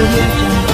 audio jungle.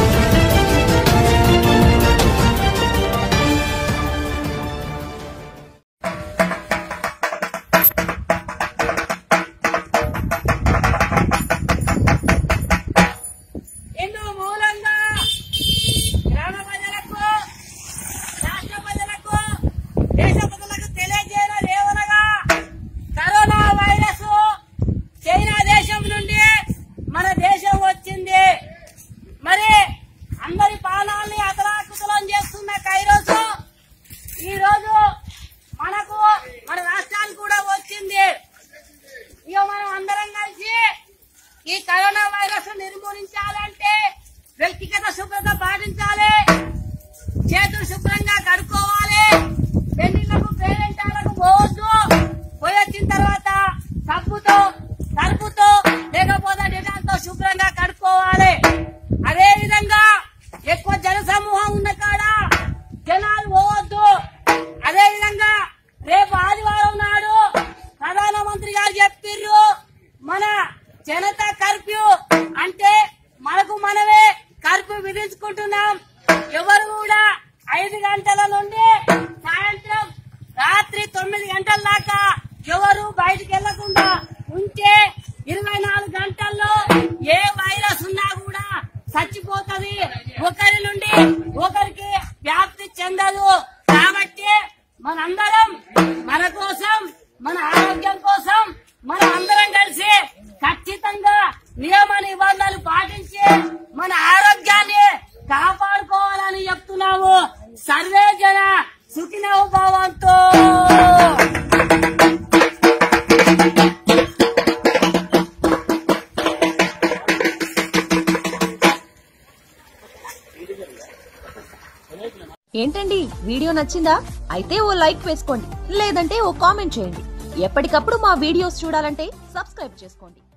ఇందు మూలంగా గ్రామ ప్రజలకు రాష్ట్ర ప్రజలకు దేశ ప్రజలకు తెలియజేయడం ఏమనగా కరోనా వైరస్ చైనా దేశం నుండి మన దేశం వచ్చింది మరి అందరి ప్రాణాలని అతలాకుతలం చేస్తున్న కైరోసు ఈ రోజు మనకు మన రాష్ట్రానికి కూడా వచ్చింది ఇక మనం అందరం కలిసి ఈ కరోనా వైరస్ నిర్మూలించాలంటే వ్యక్తిగత శుభ్రత పాటించాలి చేతులు శుభ్రంగా కడుక్కోవాలి పెళ్లిళ్లకు పేరెంటాలకు పోవద్దు పోయి వచ్చిన తర్వాత సబ్బుతో సరుపుతో లేకపోతే డెటాల్తో శుభ్రంగా కడుక్కోవాలి అదే విధంగా ఎక్కువ జన సమూహం ఉన్న కాడ జనాలు పోవద్దు అదే విధంగా రేపు ఆదివారం నాడు ప్రధానమంత్రి గారు చెప్పిర్రు మన జనతా కర్ఫ్యూ అంటే మనకు మనమే కర్ఫ్యూ విధించుకుంటున్నాం ఎవరు కూడా ఐదు గంటల నుండి సాయంత్రం రాత్రి తొమ్మిది గంటల దాకా ఎవరు బయటికి వెళ్లకుండా ఉంటే ఇరవై నాలుగు గంటల్లో ఏ వైరస్ ఉన్నా కూడా చచ్చిపోతది ఒకరి నుండి ఒకరికి వ్యాప్తి చెందదు కాబట్టి మనందరం మన కోసం మన ఆరోగ్యం కోసం మనం అందరం కలిసి ఖచ్చితంగా నియమ నిబంధనలు పాటించి మన ఆరోగ్యాన్ని కాపాడుకోవాలని చెప్తున్నాము సర్వే జన సుఖినవ భావంతో ఏంటండి వీడియో నచ్చిందా అయితే ఓ లైక్ వేసుకోండి లేదంటే ఓ కామెంట్ చేయండి ఎప్పటికప్పుడు మా వీడియోస్ చూడాలంటే సబ్స్క్రైబ్ చేసుకోండి